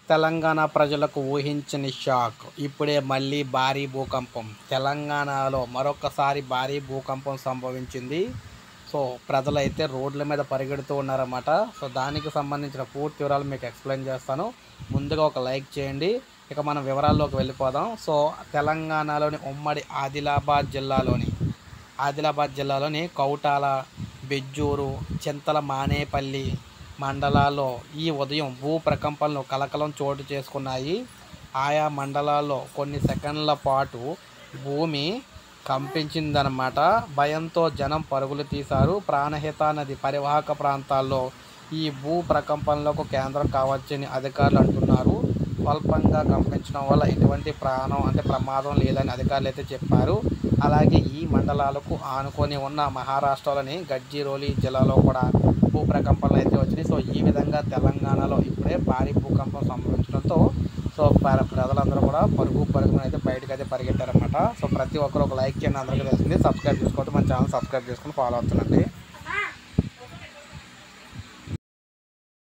తెలంగాణ ప్రజలకు ఊహించని షాక్ ఇప్పుడే మళ్ళీ భారీ భూకంపం తెలంగాణలో మరొకసారి భారీ భూకంపం సంభవించింది సో ప్రజలైతే రోడ్ల మీద పరిగెడుతూ ఉన్నారన్నమాట సో దానికి సంబంధించిన పూర్తి వివరాలు మీకు ఎక్స్ప్లెయిన్ చేస్తాను ముందుగా ఒక లైక్ చేయండి ఇక మనం వివరాల్లోకి వెళ్ళిపోదాం సో తెలంగాణలోని ఉమ్మడి ఆదిలాబాద్ జిల్లాలోని ఆదిలాబాద్ జిల్లాలోని కౌటాల బెజ్జూరు చింతల మానేపల్లి మండలాల్లో ఈ ఉదయం భూ ప్రకంపనలు కలకలం చోటు చేసుకున్నాయి ఆయా మండలాల్లో కొన్ని సెకండ్ల పాటు భూమి కంపించిందనమాట భయంతో జనం పరుగులు తీశారు ప్రాణహిత నది పరివాహక ప్రాంతాల్లో ఈ భూ ప్రకంపనలకు కేంద్రం కావచ్చని అధికారులు అంటున్నారు స్వల్పంగా కంపించడం వల్ల ఎటువంటి ప్రాణం అంటే ప్రమాదం లేదని అధికారులు అయితే చెప్పారు అలాగే ఈ మండలాలకు ఆనుకొని ఉన్న మహారాష్ట్రలోని గడ్జిరోలి జిల్లాలో కూడా భూ ప్రకంపనలు అయితే వచ్చినాయి సో ఈ విధంగా తెలంగాణలో ఇప్పుడే భారీ భూకంపం సంభవించడంతో సో ప్ర- ప్రజలందరూ కూడా పరుగు పరుగున అయితే బయటకు అయితే పరిగెట్టారనమాట సో ప్రతి ఒక్కరు ఒక లైక్ చేయండి అందరికీ తెలిసింది సబ్స్క్రైబ్ చేసుకోవద్దు మన ఛానల్ సబ్స్క్రైబ్ చేసుకుని ఫాలో అవుతుందండి